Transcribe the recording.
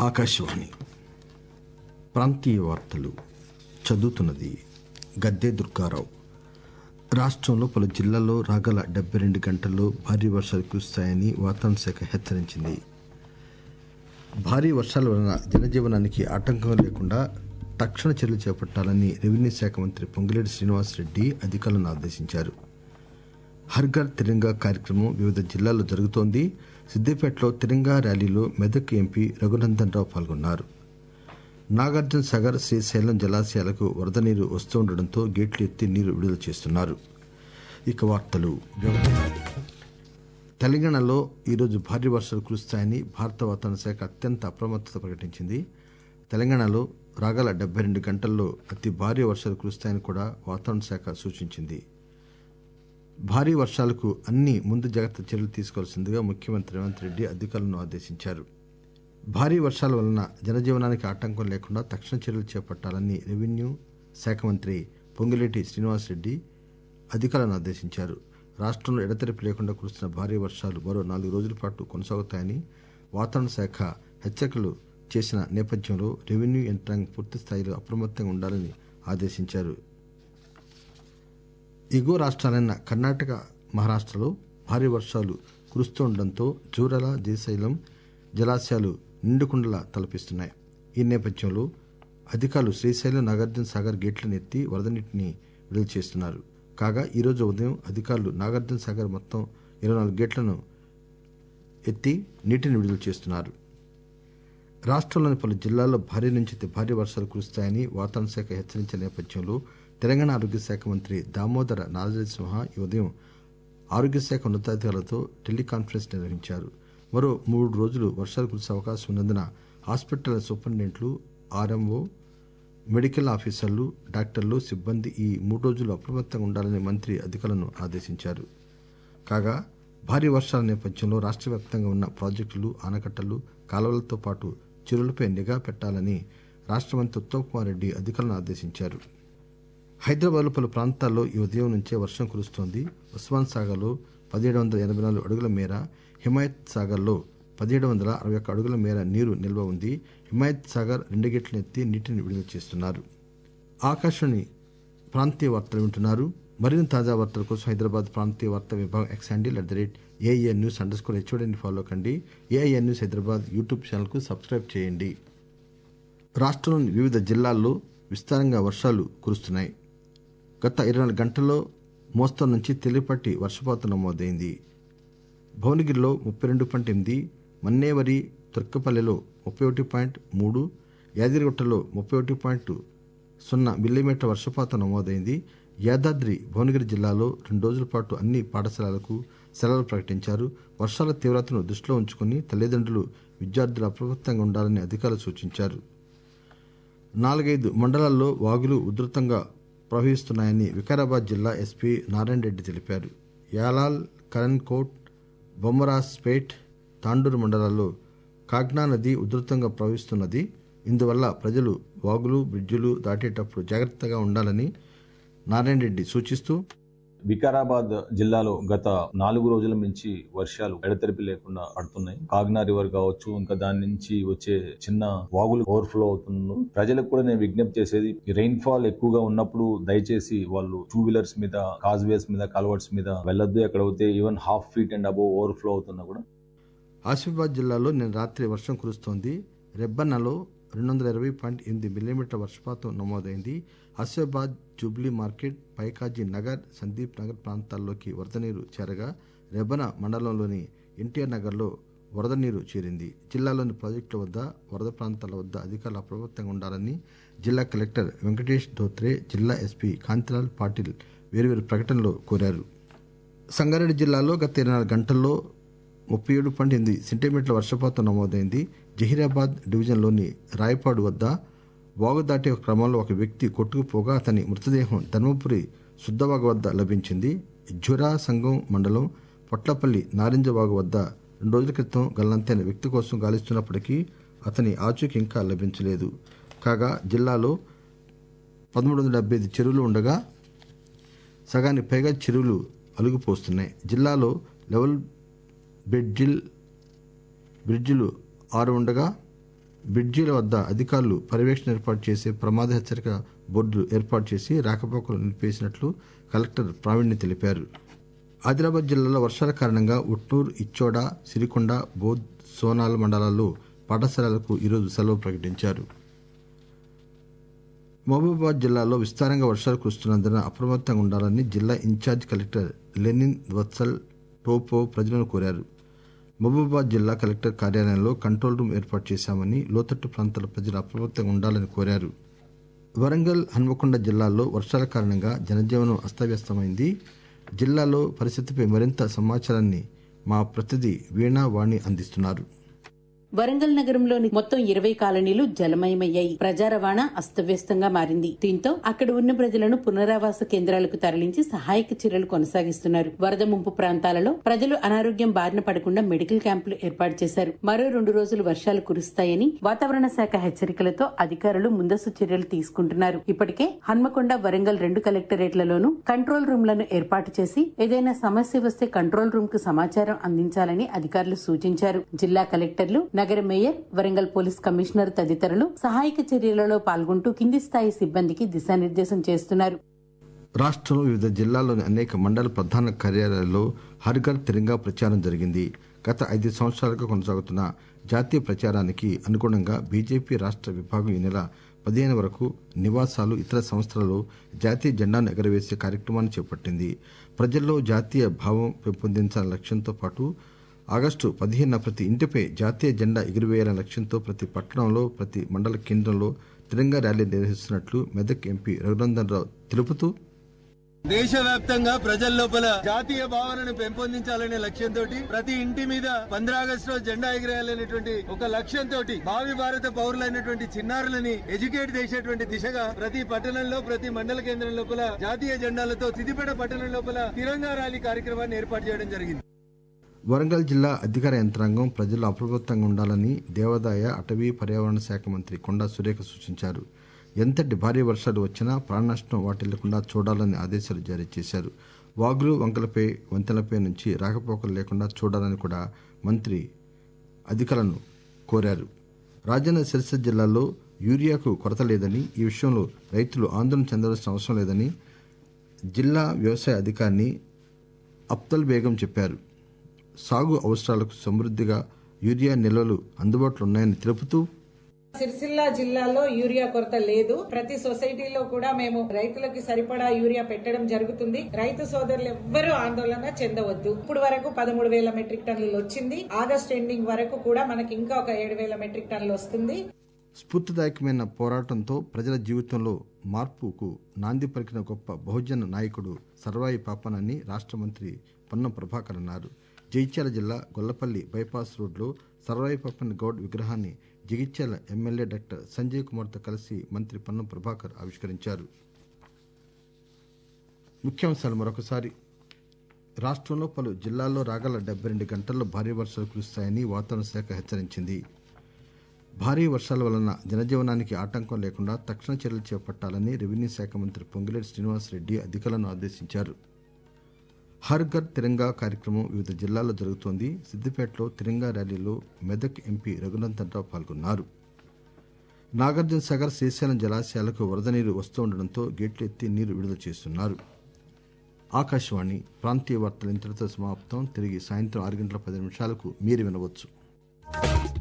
ఆకాశవాణి ప్రాంతీయ వార్తలు చదువుతున్నది గద్దే దుర్గారావు రాష్టంలో పలు జిల్లాల్లో రాగల డెబ్బై రెండు గంటల్లో భారీ వర్షాలు కురుస్తాయని వాతావరణ శాఖ హెచ్చరించింది భారీ వర్షాల వలన జనజీవనానికి ఆటంకం లేకుండా తక్షణ చర్యలు చేపట్టాలని రెవెన్యూ శాఖ మంత్రి పొంగులేటి శ్రీనివాసరెడ్డి అధికారులను ఆదేశించారు హర్ఘర్ తిరంగా కార్యక్రమం వివిధ జిల్లాల్లో జరుగుతోంది సిద్దిపేటలో తిరంగా ర్యాలీలో మెదక్ ఎంపీ రఘునందన్ రావు పాల్గొన్నారు నాగార్జున సాగర్ శ్రీశైలం జలాశయాలకు వరద నీరు వస్తుండటంతో గేట్లు ఎత్తి నీరు విడుదల చేస్తున్నారు ఇక వార్తలు వివరంగా. తెలంగాణలో ఈరోజు భారీ వర్షాలు కురుస్తాయని భారత వాతావరణ శాఖ అత్యంత అప్రమత్తత ప్రకటించింది తెలంగాణలో రాగల డెబ్బై రెండు గంటల్లో అతి భారీ వర్షాలు కురుస్తాయని కూడా వాతావరణ శాఖ సూచించింది భారీ వర్షాలకు అన్ని ముందు జాగ్రత్త చర్యలు తీసుకోవాల్సిందిగా ముఖ్యమంత్రి రేవంత్ రెడ్డి అధికారులను ఆదేశించారు భారీ వర్షాల వలన జనజీవనానికి ఆటంకం లేకుండా తక్షణ చర్యలు చేపట్టాలని రెవెన్యూ శాఖ మంత్రి పొంగులేటి శ్రీనివాసరెడ్డి అధికారులను ఆదేశించారు రాష్టంలో ఎడతెరిపి లేకుండా కురుస్తున్న భారీ వర్షాలు మరో నాలుగు రోజుల పాటు కొనసాగుతాయని వాతావరణ శాఖ హెచ్చరికలు చేసిన నేపథ్యంలో రెవెన్యూ యంత్రాంగం పూర్తి స్థాయిలో అప్రమత్తంగా ఉండాలని ఆదేశించారు ఎగువ రాష్ట్రాలైన కర్ణాటక మహారాష్టలో భారీ వర్షాలు కురుస్తుండటంతో జూరాల శ్రీశైలం జలాశయాలు నిండుకుండలా తలపిస్తున్నాయి ఈ నేపథ్యంలో అధికారులు శ్రీశైలం నాగార్జున సాగర్ గేట్లను ఎత్తి వరద నీటిని విడుదల చేస్తున్నారు కాగా ఈరోజు ఉదయం అధికారులు నాగార్జున సాగర్ మొత్తం ఇరవై నాలుగు గేట్లను ఎత్తి నీటిని విడుదల చేస్తున్నారు రాష్టంలోని పలు జిల్లాల్లో భారీ నుంచి అతి భారీ వర్షాలు కురుస్తాయని వాతావరణ శాఖ హెచ్చరించిన నేపథ్యంలో తెలంగాణ ఆరోగ్య శాఖ మంత్రి దామోదర నారసింహ ఈ ఉదయం ఆరోగ్య శాఖ ఉన్నతాధికారులతో టెలికాన్ఫరెన్స్ నిర్వహించారు మరో మూడు రోజులు వర్షాలు కురిసే అవకాశం ఉన్నందున హాస్పిటల్ సూపరింటెండెంట్లు ఆర్ఎంఓ మెడికల్ ఆఫీసర్లు డాక్టర్లు సిబ్బంది ఈ మూడు రోజులు అప్రమత్తంగా ఉండాలని మంత్రి అధికారులను ఆదేశించారు కాగా భారీ వర్షాల నేపథ్యంలో రాష్ట్ర వ్యాప్తంగా ఉన్న ప్రాజెక్టులు ఆనకట్టలు కాలువలతో పాటు చెరువులపై నిఘా పెట్టాలని రాష్ట్ర మంత్రి ఉత్తమ్ కుమార్ రెడ్డి అధికారులను ఆదేశించారు హైదరాబాద్లో పలు ప్రాంతాల్లో ఈ ఉదయం నుంచే వర్షం కురుస్తోంది ఉస్మాన్ సాగర్లో పదిహేడు వందల ఎనభై నాలుగు అడుగుల మేర హిమాయత్ సాగర్లో పదిహేడు వందల అరవై ఒక్క అడుగుల మేర నీరు నిల్వ ఉంది హిమాయత్ సాగర్ రెండు గేట్లను ఎత్తి నీటిని విడుదల చేస్తున్నారు ఆకాశవాణి ప్రాంతీయ వార్తలు వింటున్నారు మరిన్ని తాజా వార్తల కోసం హైదరాబాద్ ప్రాంతీయ వార్తా విభాగం X handle at the rate AIN news under score హెచ్ఓడిని ఫాలో కండి AIN news Hyderabad YouTube channel కు సబ్స్క్రైబ్ చేయండి రాష్టంలోని వివిధ జిల్లాల్లో విస్తారంగా వర్షాలు కురుస్తున్నాయి గత ఇరవై నాలుగు గంటల్లో మోస్తరు నుంచి తేలిపాటి వర్షపాతం నమోదైంది భువనగిరిలో ముప్పై రెండు పాయింట్ ఎనిమిది మన్నేవరి తుర్కపల్లిలో ముప్పై ఒకటి పాయింట్ మూడు యాదగిరిగుట్టలో ముప్పై ఒకటి పాయింట్ సున్నా మిల్లీమీటర్ వర్షపాతం నమోదైంది యాదాద్రి భువనగిరి జిల్లాలో రెండు రోజుల పాటు అన్ని పాఠశాలలకు సెలవులు ప్రకటించారు వర్షాల తీవ్రతను దృష్టిలో ఉంచుకుని తల్లిదండ్రులు విద్యార్థులు అప్రమత్తంగా ఉండాలని అధికారులు సూచించారు నాలుగైదు మండలాల్లో వాగులు ఉధృతంగా ప్రవహిస్తున్నాయని వికారాబాద్ జిల్లా ఎస్పీ నారాయణ రెడ్డి తెలిపారు యాలాల్ కరణ్కోట్ బొమ్మరాస్పేట్ తాండూరు మండలాల్లో కాగ్నా నది ఉధృతంగా ప్రవహిస్తున్నది ఇందువల్ల ప్రజలు వాగులు బ్రిడ్జిలు దాటేటప్పుడు జాగ్రత్తగా ఉండాలని నారాయణ రెడ్డి సూచిస్తూ వికారాబాద్ జిల్లాలో గత నాలుగు రోజుల నుంచి వర్షాలు ఎడతెరిపి లేకుండా పడుతున్నాయి కాగ్నా రివర్ కావచ్చు ఇంకా దాని నుంచి వచ్చే చిన్న వాగులు ఓవర్ఫ్లో అవుతున్నారు ప్రజలకు కూడా నేను విజ్ఞప్తి చేసేది రెయిన్ ఫాల్ ఎక్కువగా ఉన్నప్పుడు దయచేసి వాళ్ళు టూ వీలర్స్ మీద కాజ్వేస్ మీద కల్వర్ట్స్ మీద వెళ్ళొద్దు ఎక్కడైతే even half feet and above overflow అవుతున్నా కూడా ఆసిఫాబాద్ జిల్లాలో నిన్న రాత్రి వర్షం కురుస్తోంది రెబ్బన్నలో రెండు వందల ఇరవై పాయింట్ ఎనిమిది మిల్లీమీటర్ వర్షపాతం నమోదైంది ఆసిఫాబాద్ జూబ్లీ మార్కెట్ పైకాజీ నగర్ సందీప్ నగర్ ప్రాంతాల్లోకి వరద నీరు చేరగా రెబ్బన మండలంలోని ఎన్టీఆర్ నగర్లో వరద నీరు చేరింది జిల్లాలోని ప్రాజెక్టుల వద్ద వరద ప్రాంతాల వద్ద అధికారులు అప్రమత్తంగా ఉండాలని జిల్లా కలెక్టర్ వెంకటేష్ ధోత్రే జిల్లా ఎస్పీ కాంతిలాల్ పాటిల్ వేర్వేరు ప్రకటనలో కోరారు సంగారెడ్డి జిల్లాలో గత ఇరవై నాలుగు గంటల్లో ముప్పై ఏడు పాయింట్ ఎనిమిది సెంటీమీటర్ల వర్షపాతం నమోదైంది జహీరాబాద్ డివిజన్లోని రాయపాడు వద్ద వాగు దాటే క్రమంలో ఒక వ్యక్తి కొట్టుకుపోగా అతని మృతదేహం ధర్మపురి శుద్దవాగ వద్ద లభించింది ఝురా సంఘం మండలం పొట్లపల్లి నారింజవాగు వద్ద రెండు రోజుల క్రితం గల్లంతైన వ్యక్తి కోసం గాలిస్తున్నప్పటికీ అతని ఆచూకీ ఇంకా లభించలేదు కాగా జిల్లాలో పదమూడు వందల డెబ్బై ఐదు చెరువులు ఉండగా సగానికి పైగా చెరువులు అలుగుపోస్తున్నాయి జిల్లాలో లెవెల్ బ్రిడ్జిల్ బ్రిడ్జిలు ఆరు ఉండగా బ్రిడ్జీల వద్ద అధికారులు పర్యవేక్షణ ఏర్పాటు చేసే ప్రమాద హెచ్చరిక బోర్డులు ఏర్పాటు చేసి రాకపోకలు నిలిపేసినట్లు కలెక్టర్ ప్రావీణ్య తెలిపారు ఆదిలాబాద్ జిల్లాలో వర్షాల కారణంగా ఉట్నూరు ఇచ్చోడ సిరికొండ బోధ్ సోనాల్ మండలాల్లో పాఠశాలలకు ఈరోజు సెలవు ప్రకటించారు మహబూబాబాద్ జిల్లాలో విస్తారంగా వర్షాలు కురుస్తున్నందున అప్రమత్తంగా ఉండాలని జిల్లా ఇన్ఛార్జ్ కలెక్టర్ లెనిన్ వత్సల్ టోపో ప్రజలను కోరారు మహబూబాబాద్ జిల్లా కలెక్టర్ కార్యాలయంలో కంట్రోల్ రూమ్ ఏర్పాటు చేశామని లోతట్టు ప్రాంతాల ప్రజలు అప్రమత్తంగా ఉండాలని కోరారు వరంగల్ హన్మకొండ జిల్లాల్లో వర్షాల కారణంగా జనజీవనం అస్తవ్యస్తమైంది జిల్లాలో పరిస్థితిపై మరింత సమాచారాన్ని మా ప్రతినిధి వీణా వాణి అందిస్తున్నారు వరంగల్ నగరంలోని మొత్తం ఇరవై కాలనీలు జలమయమయ్యాయి ప్రజా రవాణా అస్తవ్యస్తంగా మారింది దీంతో అక్కడ ఉన్న ప్రజలను పునరావాస కేంద్రాలకు తరలించి సహాయక చర్యలు కొనసాగిస్తున్నారు వరద ముంపు ప్రాంతాలలో ప్రజలు అనారోగ్యం బారిన పడకుండా మెడికల్ క్యాంపులు ఏర్పాటు చేశారు మరో రెండు రోజులు వర్షాలు కురుస్తాయని వాతావరణ శాఖ హెచ్చరికలతో అధికారులు ముందస్తు చర్యలు తీసుకుంటున్నారు ఇప్పటికే హన్మకొండ వరంగల్ రెండు కలెక్టరేట్లలోనూ కంట్రోల్ రూమ్లను ఏర్పాటు చేసి ఏదైనా సమస్య వస్తే కంట్రోల్ రూమ్ కు సమాచారం అందించాలని అధికారులు సూచించారు జిల్లా కలెక్టర్లు నగర మేయర్ వరంగల్ పోలీస్ కమిషనర్ తదితరులు సహాయక చర్యలలో పాల్గొంటూ కింది స్థాయి సిబ్బందికి దిశానిర్దేశం చేస్తున్నారు రాష్ట్రంలో వివిధ జిల్లాల్లోని అనేక మండల ప్రధాన కార్యాలయాల్లో హర్ఘర్ తిరంగా ప్రచారం జరిగింది గత ఐదు సంవత్సరాలుగా కొనసాగుతున్న జాతీయ ప్రచారానికి అనుగుణంగా బీజేపీ రాష్ట్ర విభాగం ఈ నెల పదిహేను వరకు నివాసాలు ఇతర సంస్థలలో జాతీయ జెండాను ఎగరవేసే కార్యక్రమాన్ని చేపట్టింది ప్రజల్లో జాతీయ భావం పెంపొందించాలనే లక్ష్యంతో పాటు ఆగస్టు పదిహేనున ప్రతి ఇంటిపై జాతీయ జెండా ఎగురవేయాలనే లక్ష్యంతో ప్రతి పట్టణంలో ప్రతి మండల కేంద్రంలో తిరంగా ర్యాలీ నిర్వహిస్తున్నట్లు మెదక్ ఎంపీ రఘునందన్ రావు తెలుపుతూ దేశవ్యాప్తంగా ప్రజల లోపల జాతీయ భావనను పెంపొందించాలనే లక్ష్యంతో ప్రతి ఇంటి మీద పంద్రా ఆగస్టు రోజు జెండా ఎగిరేయాలనేటువంటి ఒక లక్ష్యంతో భావి భారత పౌరులైనటువంటి చిన్నారులని ఎడ్యుకేట్ చేసేటువంటి దిశగా ప్రతి పట్టణంలో ప్రతి మండల కేంద్రం లోపల జాతీయ జెండాలతో సిద్దిపేట పట్టణం లోపల తిరంగా ర్యాలీ కార్యక్రమాన్ని ఏర్పాటు చేయడం జరిగింది వరంగల్ జిల్లా అధికార యంత్రాంగం ప్రజలు అప్రమత్తంగా ఉండాలని దేవాదాయ అటవీ పర్యావరణ శాఖ మంత్రి కొండా సురేఖ సూచించారు ఎంతటి భారీ వర్షాలు వచ్చినా ప్రాణనష్టం వాటిల్లకుండా చూడాలని ఆదేశాలు జారీ చేశారు వాగులు వంకలపై వంతెనలపై నుంచి రాకపోకలు లేకుండా చూడాలని కూడా మంత్రి అధికారులను కోరారు రాజన్న సిరిసిల్ల జిల్లాలో యూరియాకు కొరత లేదని ఈ విషయంలో రైతులు ఆందోళన చెందవలసిన అవసరం లేదని జిల్లా వ్యవసాయ అధికారిని అప్తల్ బేగం చెప్పారు సాగు అవసరాలకు సమృద్దిగా యూరియా నిల్వలు అందుబాటులో ఉన్నాయని తెలుపుతూ సిరిసిల్ల జిల్లాలో యూరియా కొరత లేదు ప్రతి సొసైటీలో కూడా మేము రైతులకి సరిపడా యూరియా పెట్టడం జరుగుతుంది రైతు సోదరులు ఎవ్వరూ ఆందోళన చెందవద్దు ఇప్పుడు వరకు పదమూడు వేల మెట్రిక్ టన్నులు వచ్చింది ఆగస్ట్ ఎండింగ్ వరకు కూడా మనకి ఇంకా ఒక ఏడు వేల మెట్రిక్ టన్నులు వస్తుంది స్ఫూర్తిదాయకమైన పోరాటంతో ప్రజల జీవితంలో మార్పుకు నాంది పలికిన గొప్ప బహుజన నాయకుడు సర్వాయి పాపనని రాష్ట్ర మంత్రి పొన్నం ప్రభాకర్ అన్నారు జగిత్యాల జిల్లా గొల్లపల్లి బైపాస్ రోడ్లో సర్వాయి పాపన్ గౌడ్ విగ్రహాన్ని జగిత్యాల ఎమ్మెల్యే డాక్టర్ సంజయ్ కుమార్తో కలిసి మంత్రి పొన్నం ప్రభాకర్ ఆవిష్కరించారు ముఖ్యాంశాలు మరొకసారి రాష్ట్రంలో పలు జిల్లాల్లో రాగల డెబ్బై రెండు గంటల్లో భారీ వర్షాలు కురుస్తాయని వాతావరణ శాఖ హెచ్చరించింది భారీ వర్షాల వలన జనజీవనానికి ఆటంకం లేకుండా తక్షణ చర్యలు చేపట్టాలని రెవెన్యూ శాఖ మంత్రి పొంగిలేటి శ్రీనివాసరెడ్డి అధికారులను ఆదేశించారు హర్ ఘర్ తిరంగా కార్యక్రమం వివిధ జిల్లాల్లో జరుగుతోంది సిద్దిపేటలో తిరంగా ర్యాలీలో మెదక్ ఎంపీ రఘునందన్ రావు పాల్గొన్నారు నాగార్జున సాగర్ శ్రీశైలం జలాశయాలకు వరద నీరు వస్తుండటంతో గేట్లు ఎత్తి నీరు విడుదల చేస్తున్నారు ఆకాశవాణి ప్రాంతీయ వార్తలు ఇంతటితో సమాప్తం తిరిగి సాయంత్రం ఆరు గంటల పది నిమిషాలకు మీరు వినవచ్చు